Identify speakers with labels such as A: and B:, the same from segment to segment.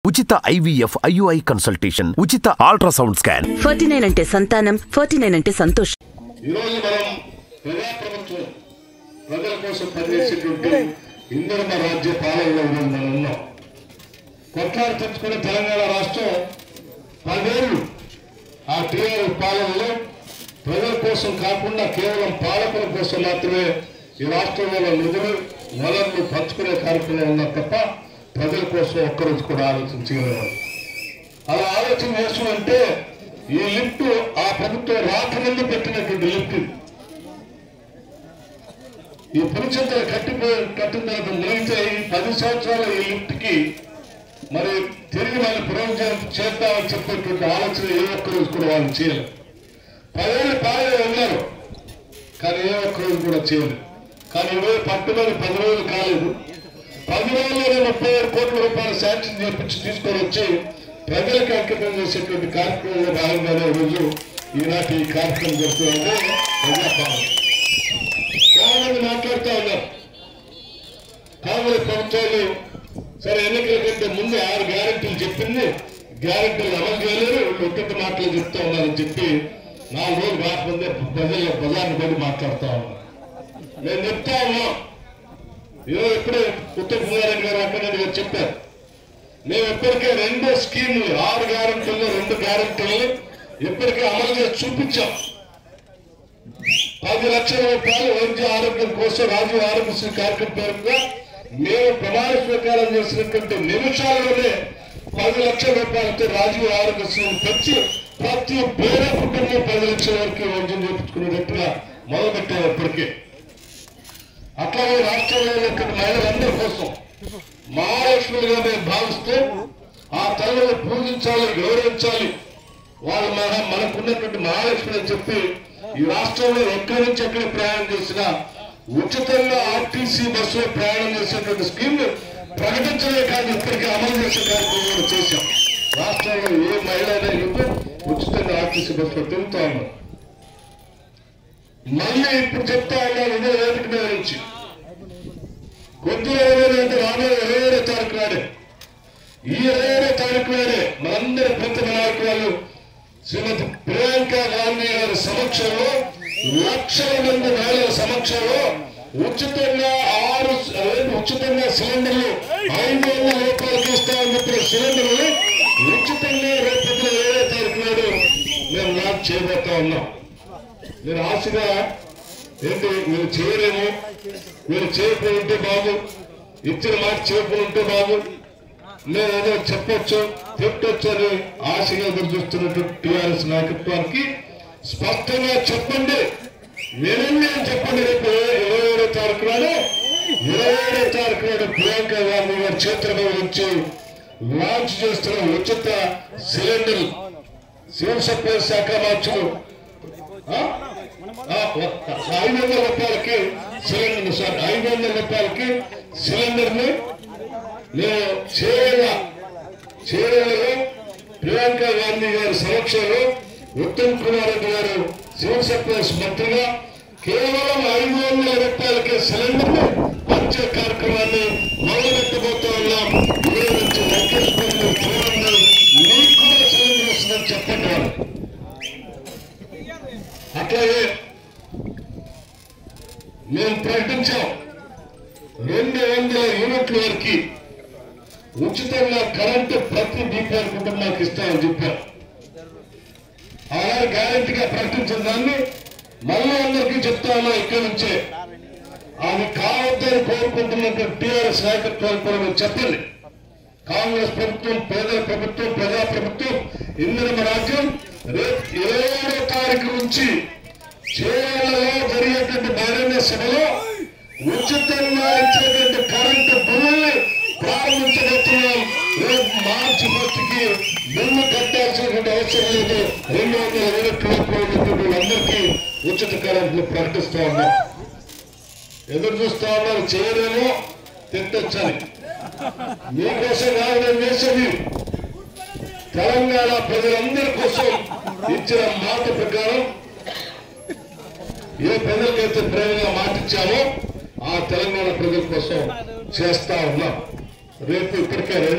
A: ఉచిత IVF IUI consultation ఉచిత ultrasound scan
B: forty nine అంటే సంతానం ఫార్టీ నైన్ అంటే సంతోషం
C: ఈరోజు మనం ప్రజాప్రభుత్వం ప్రజల కోసం పనిచేసేటువంటి ఇందిరమ్మ రాజ్య పాలనలో ఈరోజు మనం ఉన్నాం కొట్లాడి తెచ్చుకున్న తెలంగాణ రాష్ట్రం పదేళ్ళు ఆ టీఆర్ఎస్ పాలనలో ప్రజల కోసం కాకుండా కేవలం పాలకుల కోసం మాత్రమే ఈ రాష్ట్రంలో నిధులు వనరులు పంచుకునే కార్యక్రమం ఉన్నా తప్ప ప్రజల కోసం ఒక్కరోజు కూడా ఆలోచన చేయలేవారు అలా ఆలోచన చేస్తుందంటే ఈ లిఫ్ట్ ఆ ప్రభుత్వం రాకముందు పెట్టినటువంటి లిఫ్ట్ ఇది. ఈ పులిచింతలు కట్టిపోయి కట్టిన తర్వాత మునిగితే ఈ పది సంవత్సరాల ఈ లిఫ్ట్ కి మరి తిరిగి మళ్ళీ పునరుద్ధరణ చేద్దామని చెప్పేటువంటి ఆలోచన ఏ ఒక్క రోజు కూడా వాళ్ళు చేయలేదు పదేళ్ళు పాలన ఉన్నారు కానీ ఏ ఒక్క రోజు కూడా చేయలేదు కానీ ఇరవై పట్టుమని పది రోజులు కాలేదు పది రోజుల్లోనే ముప్పై ఏడు కోట్ల రూపాయలు శాంక్షన్ చేపించి తీసుకొని వచ్చి ప్రజలకు అంకితం చేసేటువంటి కార్యక్రమంలో భాగంగానే రోజు ఈనాటి ఈ కార్యక్రమం జరుగుతుందంటే ప్రజాపాలన చాలా మంది మాట్లాడుతూ ఉన్నారు కాంగ్రెస్ ప్రభుత్వాలు సరే ఎన్నికల కంటే ముందు ఆరు గ్యారెంటీలు చెప్పింది గ్యారెంటీలు అమలు చేయలేరు వీళ్ళు ఒక్కటి మాటలు చెప్తా ఉన్నారని చెప్పి నాలుగు రోజులు కాకముందే ప్రజల బజార్ని పడి మాట్లాడుతూ ఉన్నారు నేను చెప్తా ఉన్నాం ఈరోజు ఇప్పుడే ఉత్తమ్ కుమార్ గారు అక్కడ గారు చెప్పారు మేము ఇప్పటికే రెండు స్కీములు ఆరు గ్యారెంటీలు రెండు గ్యారెంటీలు ఇప్పటికే అమలు చేసి చూపించాం పది లక్షల రూపాయలు వైద్య ఆరోగ్యం కోసం రాజీవ్ ఆరోగ్యశ్రీ కార్యక్రమం పేరుగా మేము ప్రమాణ స్వీకారం చేసినటువంటి నిమిషాల్లోనే పది లక్షల రూపాయలతో రాజీవ్ ఆరోగ్యశ్రీని పెంచి ప్రతి పేద కుటుంబం పది లక్షల వరకు వైద్యం చేయించుకునేటట్టుగా మొదలుపెట్టాము ఇప్పటికే అట్లాగే రాష్ట్రంలో ఉన్నటువంటి మహిళలందరి కోసం మహాలక్ష్మిగా మేము భావిస్తూ ఆ తల్లిని పూజించాలి గౌరవించాలి వాళ్ళు మన మనకున్నటువంటి మహాలక్ష్మి అని చెప్పి ఈ రాష్ట్రంలో ఎక్కడి నుంచి ఎక్కడ ప్రయాణం చేసినా ఉచితంగా ఆర్టీసీ బస్సులో ప్రయాణం చేసేటువంటి స్కీమ్ ప్రకటించలే కాదు ఇప్పటికీ అమలు చేసే కార్యక్రమం కూడా చేశాం రాష్ట్రంలో ఏ మహిళ అయినా ఇప్పుడు ఉచితంగా ఆర్టీసీ బస్సులో తిరుగుతా ఉన్నాం మళ్ళీ ఇప్పుడు చెప్తా ఉన్నాను ఇదే వేదిక మీద నుంచి కొద్దిగా ఏదైతే రాబోయే ఇరవై ఏడో తారీఖు నాడే ఈ ఇరవై ఏడో తారీఖు నాడే మనందరి ప్రతిభ నాయకురాలు శ్రీమతి ప్రియాంక గాంధీ గారి సమక్షంలో లక్షల మంది మహిళల సమక్షంలో ఉచితంగా ఆరు అదే ఉచితంగా సిలిండర్లు ఐదు వందల రూపాయలకి ఇస్తామని చెప్పిన సిలిండర్లు ఉచితంగా రేపు ఏడో తారీఖు నాడు మేము లాంచ్ చేయబోతా ఉన్నాం నేను ఆశగా ఏంటి మీరు చేయలేము మీరు చేయకుండా ఉంటే బాగు ఇచ్చిన మాట చేయకుండా ఉంటే బాగు నేను ఏదో చెప్పొచ్చు తిట్టొచ్చు అని ఆశగా ఎదురు చూస్తున్నటువంటి టీఆర్ఎస్ నాయకత్వానికి స్పష్టంగా చెప్పండి వినండి అని చెప్పండి రేపు ఇరవై ఏడో తారీఖు నాడు ఇరవై ఏడో తారీఖు నాడు ప్రియాంక గాంధీ గారి చేతుల మీద నుంచి లాంచ్ చేస్తున్న ఉచిత సిలిండర్ సివిల్ సప్లై శాఖ మార్చులు ఆ? ఆ, ఐదు వందల రూపాయలకి సిలిండర్ సార్ ఐదు వందల రూపాయలకి సిలిండర్ ని నేను చేరల చేరలలో ప్రియాంక గాంధీ గారి సమక్షంలో ఉత్తమ్ కుమార్ రెడ్డి గారు సివిల్ సప్లైస్ మంత్రిగా కేవలం ఐదు వందల రూపాయలకి సిలిండర్ ని పంచే కార్యక్రమాన్ని మొదలుపెట్టబోతా ఉన్నాం ఈ రోజు నుంచి వెంకటేశ్వర చూడండి మీకు కూడా సిలిండర్ వస్తుందని చెప్పండి వాళ్ళు అట్లాగే మేము ప్రకటించాం రెండు వందల యూనిట్ల వరకు ఉచితంగా కరెంటు ప్రతి బీపీఆర్ కుటుంబానికి ఇస్తామని చెప్పారు ఆనాడు గ్యారెంటీగా ప్రకటించిన దాన్ని మళ్ళీ అందరికీ చెప్తా ఉన్నా ఇక్కడి నుంచే అది కావద్దని కోరుకుంటున్నటువంటి టీఆర్ఎస్ నాయకత్వానికి కూడా మీరు చెప్పండి కాంగ్రెస్ ప్రభుత్వం పేదల ప్రభుత్వం ప్రజా ప్రభుత్వం ఇందిరమ రాజ్యం రేపు ఇరవై ఏడో తారీఖు నుంచి చేయాలలో జరిగేటువంటి బహిరంగ సభలో ఉచితంగా ఇచ్చేటువంటి కరెంటు బిల్లుల్ని ప్రారంభించబోతున్నాం రేపు మార్చి ఫస్ట్కి బిల్లు కట్టాల్సినటువంటి అవసరం లేదు రెండు వందల యూనిట్ల ఉన్నటువంటి వాళ్ళందరికీ ఉచిత కరెంట్లు ప్రకటిస్తా ఉన్నాం ఎదురు చూస్తా ఉన్నారు చేయలేమో తిట్టొచ్చని మీకోసం కాదు నేను చేసేది తెలంగాణ ప్రజలందరి కోసం ఇచ్చిన మాట ప్రకారం ఏ ప్రజలకైతే ప్రేమగా మాట ఇచ్చామో ఆ తెలంగాణ ప్రజల కోసం చేస్తా ఉన్నాం రేపు ఇప్పటికే రెండు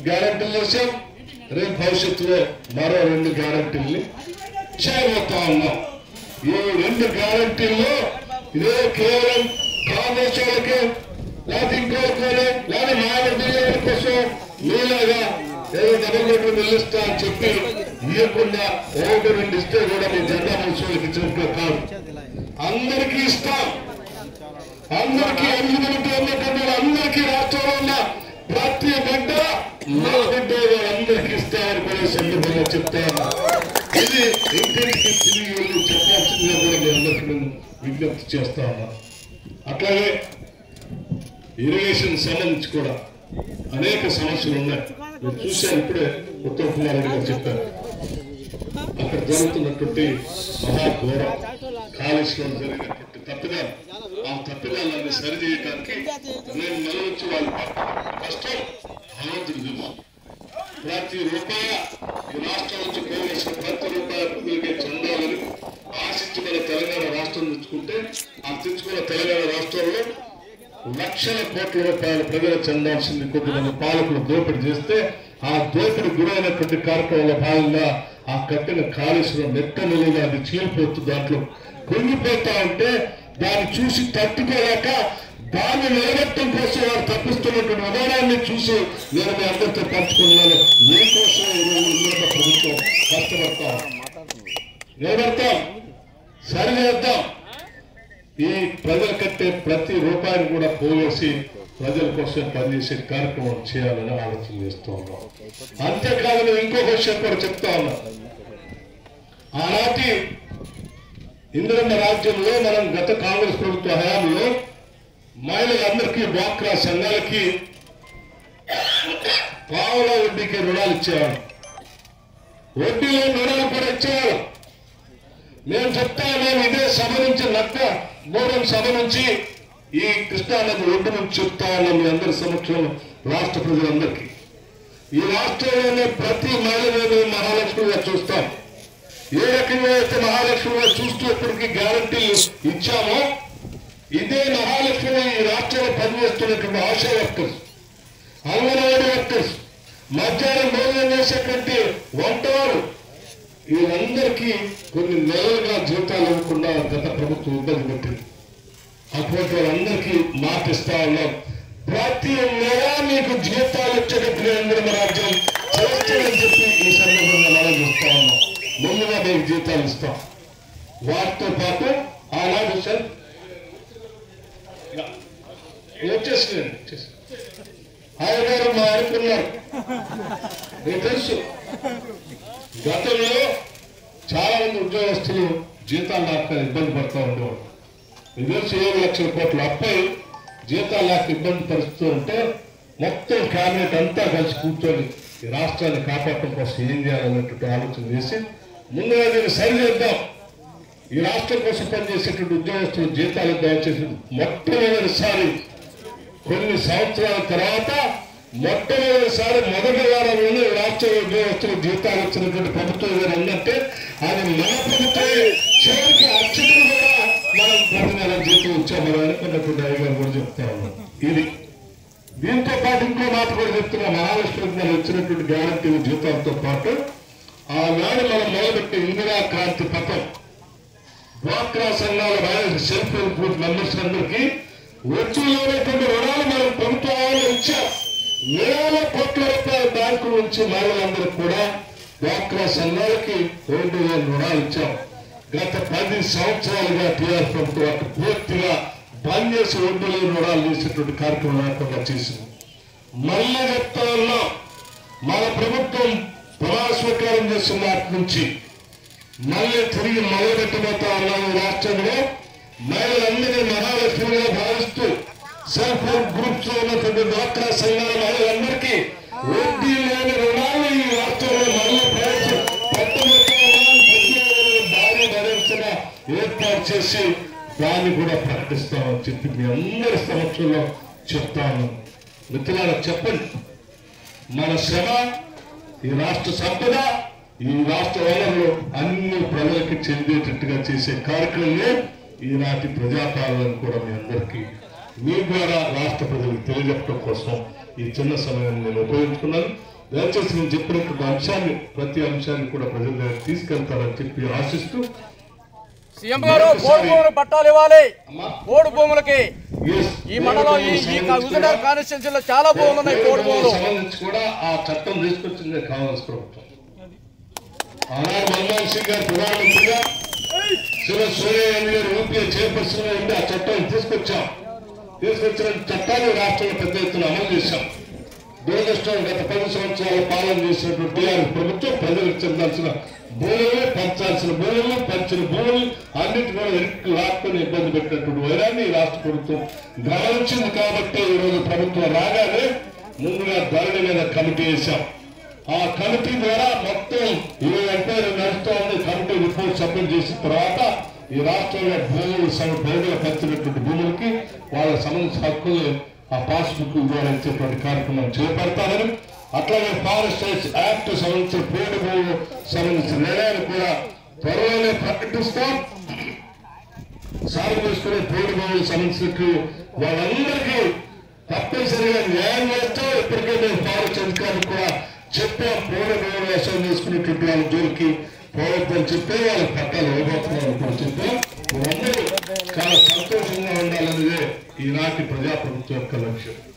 C: గ్యారంటీలు చేశాం రేపు భవిష్యత్తులో మరో రెండు గ్యారంటీల్ని చేయబోతా ఉన్నాం ఈ రెండు గ్యారంటీల్లో ఇదే కేవలం కాంగ్రెస్ వాళ్ళకి లేకపోతే ఇంకోరుకోలే లేదా నాలుగు బిల్లుల కోసం మీలాగా ఏదో డబుల్ బెడ్రూమ్ నిలుస్తా అని చెప్పి ఇవ్వకుండా ఒకటి రెండు ఇస్తే కూడా మీ జెండా మనుషులకి ఇచ్చినట్టు కాదు అందరికీ ఇస్తాం అందరికీ ఎలిజిబిలిటీ ఉన్నటువంటి అందరికీ రాష్ట్రంలో ఉన్న ప్రతి బిడ్డ మా బిడ్డ అందరికీ ఇస్తామని కూడా సందర్భంగా చెప్తాను ఇది ఇంటింటికి తిరిగి వెళ్ళి చెప్పాల్సిందిగా కూడా మీ అందరికీ నేను విజ్ఞప్తి చేస్తా ఉన్నా అట్లాగే ఇరిగేషన్ సంబంధించి కూడా అనేక సమస్యలు ఉన్నాయి మీరు చూశారు ఇప్పుడే ఉత్తమ్ కుమార్ రెడ్డి గారు చెప్పారు అక్కడ జరుగుతున్నటువంటి మహాఘోరం కాళేశ్వరం జరిగినటువంటి తప్పిదాలు ఆ తప్పిదాలన్నీ సరిచేయడానికి నేను నెల నుంచి వాళ్ళు పడుతున్న కష్టం భగవంతుడు తెలుసు ప్రతి రూపాయ ఈ రాష్ట్రం నుంచి పోగేసిన ప్రతి రూపాయ ప్రజలకి చెందాలని ఆశించి మన తెలంగాణ రాష్ట్రం తెచ్చుకుంటే ఆ తెచ్చుకున్న తెలంగాణ రాష్ట్రంలో లక్షల కోట్ల రూపాయల ప్రజలు చెందాల్సింది కొద్దిమంది పాలకులు దోపిడీ చేస్తే ఆ దోపిడీ గురైనటువంటి కార్యక్రమంలో భాగంగా ఆ కట్టిన కాళేశ్వరం నెట్ట నిలుగా అది చీలిపోతూ దాంట్లో కుంగిపోతా ఉంటే దాన్ని చూసి తట్టుకోలేక దాన్ని నిలబెట్టడం కోసం వారు తప్పిస్తున్నటువంటి విధానాన్ని చూసి నేను మీ అందరితో పంచుకున్నాను మీకోసం ఈరోజు ఉన్నత ప్రభుత్వం కష్టపడతాం నిలబెడతాం సరి చేద్దాం ఈ ప్రజలు కట్టే ప్రతి రూపాయిని కూడా పోగేసి ప్రజల కోసం పనిచేసే కార్యక్రమం చేయాలని ఆలోచన చేస్తూ ఉన్నాం అంతేకాదు నేను ఇంకొక విషయం కూడా చెప్తా ఉన్నా ఆనాటి ఇంద్రమ్మ రాజ్యంలో మనం గత కాంగ్రెస్ ప్రభుత్వ హయాంలో మహిళలందరికీ డ్వాక్రా సంఘాలకి పావుల వడ్డీకి రుణాలు ఇచ్చేవాడు వడ్డీలో రుణాలు కూడా ఇచ్చేవాడు నేను చెప్తా నేను ఇదే సభ నుంచి నక్క మూడం సభ నుంచి ఈ కృష్ణానది ఒడ్డు నుంచి చెప్తా ఉన్నాం మీ అందరి సమక్షంలో రాష్ట్ర ప్రజలందరికీ ఈ రాష్ట్రంలోనే ప్రతి మహిళను మహాలక్ష్మిగా చూస్తాం ఏ రకంగా అయితే మహాలక్ష్మిగా చూస్తూ ఇప్పటికి గ్యారంటీలు ఇచ్చామో ఇదే మహాలక్ష్మి ఈ రాష్ట్రంలో పనిచేస్తున్నటువంటి ఆశా వర్కర్స్ అంగన్వాడీ వర్కర్స్ మధ్యాహ్నం భోజనం చేసేటువంటి వంటవారు వీళ్ళందరికీ కొన్ని నెలలుగా జీతాలు ఇవ్వకుండా గత ప్రభుత్వం ఇబ్బంది పెట్టింది అటువంటి వాళ్ళందరికీ మాట ఇస్తా ఉన్నాం ప్రతి నెల మీకు జీతాలు వచ్చేటట్టు కేంద్రం రాజ్యం చేస్తామని చెప్పి ఈ సందర్భంగా మనం చూస్తా ఉన్నాం ముందుగా మీకు జీతాలు ఇస్తాం వాటితో పాటు ఆనాడు సార్ వచ్చేసిందండి వచ్చేసి ఆయన గారు మా అనుకున్నారు మీకు తెలుసు గతంలో చాలా మంది ఉద్యోగస్తులు జీతాలు లేక ఇబ్బంది పడుతూ ఉండేవాడు మీకు తెలుసు ఏడు లక్షల కోట్ల అప్పై జీతాలు లేక ఇబ్బంది పరుస్తూ ఉంటే మొత్తం క్యాబినెట్ అంతా కలిసి కూర్చొని ఈ రాష్ట్రాన్ని కాపాడటం కోసం ఏం చేయాలన్నటువంటి ఆలోచన చేసి ముందుగా దీన్ని సరి చేద్దాం ఈ రాష్ట్రం కోసం పనిచేసేటువంటి ఉద్యోగస్తులు జీతాలు దయచేసి మొట్టమొదటిసారి కొన్ని సంవత్సరాల తర్వాత మొట్టమొదటిసారి మొదటి వారంలోనే రాష్ట్ర ఉద్యోగస్తులు జీతాలు ఇచ్చినటువంటి ప్రభుత్వం ఏదైనా ఉందంటే అది మన ప్రభుత్వమే చివరికి అర్చకులు కూడా మనం ప్రతి నెల జీతం ఇచ్చామని అనుకున్నటువంటి అయ్యగారు కూడా చెప్తా ఉన్నాం ఇది దీంతో పాటు ఇంకో మాట కూడా చెప్తున్నా మహారాష్ట్రకు మనం ఇచ్చినటువంటి గ్యారంటీ జీతాలతో పాటు ఆనాడు మనం మొదలుపెట్టే ఇందిరా క్రాంతి పథం డ్వాక్రా సంఘాల సెల్ఫ్ హెల్ప్ గ్రూప్ మెంబర్స్ అందరికీ వచ్చి లేనటువంటి రుణాలు మనం ప్రభుత్వాలు ఇచ్చాం వేల కోట్ల రూపాయల బ్యాంకు నుంచి మహిళలందరూ కూడా డ్వాక్రా సంఘాలకి రెండు వేల రుణాలు ఇచ్చాం గత పది సంవత్సరాలుగా టీఆర్ ప్రభుత్వం అటు పూర్తిగా బంద్ చేసి రెండు వేల రుణాలు చేసేటువంటి కార్యక్రమం లేకుండా చేసింది మళ్ళీ చెప్తా ఉన్నాం మన ప్రభుత్వం ప్రమాణ స్వీకారం చేసిన నాటి నుంచి మళ్ళీ తిరిగి మొదలుపెట్టబోతా ఉన్నాం ఈ రాష్ట్రంలో మహిళలందరినీ మహాలక్ష్మిగా భావిస్తూ సెల్ఫ్ హెల్ప్ గ్రూప్స్ లో ఉన్నటువంటి డ్వాక్రా సంఘాల మహిళలందరికీ వడ్డీ లేని రుణాలు ఈ రాష్ట్రంలో మళ్ళీ ప్రవేశ- పెట్టబోతా ఉన్నాం. ప్రత్యేకమైన భారీ భరోసా ఏర్పాటు చేసి దాన్ని కూడా ప్రకటిస్తామని చెప్పి మీ అందరి సమక్షంలో చెప్తాను మిత్రులారా చెప్పండి మన శ్రమ ఈ రాష్ట్ర సంపద ఈ రాష్ట్ర వనరులు అన్ని ప్రజలకి చెందేటట్టుగా చేసే కార్యక్రమమే ఈనాటి ప్రజాపాలన కూడా మీ అందరికీ మీ ద్వారా రాష్ట్ర ప్రజలకు తెలియజెప్పడం కోసం ఈ చిన్న సమయం నేను ఉపయోగించుకున్నాను దయచేసి నేను చెప్పినటువంటి అంశాన్ని ప్రతి అంశాన్ని కూడా ప్రజల దగ్గర తీసుకెళ్తారని చెప్పి ఆశిస్తూ
D: సీఎం గారు పోడు భూములు పట్టాలు ఇవ్వాలి
C: అమ్మా
D: పోడు భూములకి
C: yes,
D: ఈ మండలం ఈ ఈ హుజనగర్ కాన్స్టిట్యూన్సీలో చాలా భూములు ఉన్నాయి పోడు భూములు
C: సంబంధించి కూడా ఆ చట్టం తీసుకొచ్చింది కాంగ్రెస్ ప్రభుత్వం ఆనాడు మన్మోహన్ సింగ్ గారు ప్రధానమంత్రిగా శివ సూర్యగాంధీ గారు యూపీఏ చైర్పర్సన్ గా ఉండి ఆ చట్టాన్ని తీసుకొచ్చాం తీసుకొచ్చిన చట్టాన్ని రాష్ట్రంలో పెద్ద ఎత్తున అమలు చేశాం దురదృష్టం గత పది సంవత్సరాల పాలన చేసినటువంటి టీఆర్ఎస్ ప్రభుత్వం ప్రజలకు చెందాల్సిన భూములు పంచాల్సిన భూములు పంచిన భూములు అన్నిటి కూడా వెనక్కి లాక్కుని ఇబ్బంది పెట్టినటువంటి వైరాన్ని ఈ రాష్ట్ర ప్రభుత్వం గమనించింది కాబట్టి ఈ రోజు ప్రభుత్వం రాగానే ముందుగా ధరణి మీద కమిటీ వేశాం ఆ కమిటీ ద్వారా మొత్తం ఇరవై ఎంక్వైరీ నడుస్తూ ఉంది కమిటీ రిపోర్ట్ సబ్మిట్ చేసిన తర్వాత ఈ రాష్ట్రంలో భూములు సమ పేదలు పంచినటువంటి భూములకి వాళ్ళ సంబంధించిన హక్కులు ఆ పాస్బుక్ ఇవ్వాలనేటువంటి కార్యక్రమం చేపడతారని అట్లాగే ఫారెస్ట్ రైట్స్ యాక్ట్ సంబంధించిన పేరు భూములు సంబంధించిన నిర్ణయాన్ని కూడా త్వరలోనే ప్రకటిస్తాం సాగు చేసుకునే పేరు భూములు సంబంధించినట్టు వాళ్ళందరికీ తప్పనిసరిగా న్యాయం చేస్తాం ఇప్పటికే మేము ఫారెస్ట్ అధికారులు కూడా చెప్పాం పూర్ణ భూములు వ్యవసాయం చేసుకునేటువంటి వాళ్ళ జోలికి పోవద్దని చెప్పే వాళ్ళకి పట్టాలు ఇవ్వబోతున్నారని కూడా చెప్పాం మీరందరూ చాలా సంతోషంగా ఉండాలనేదే ఈనాటి ప్రజాప్రభుత్వం యొక్క లక్ష్యం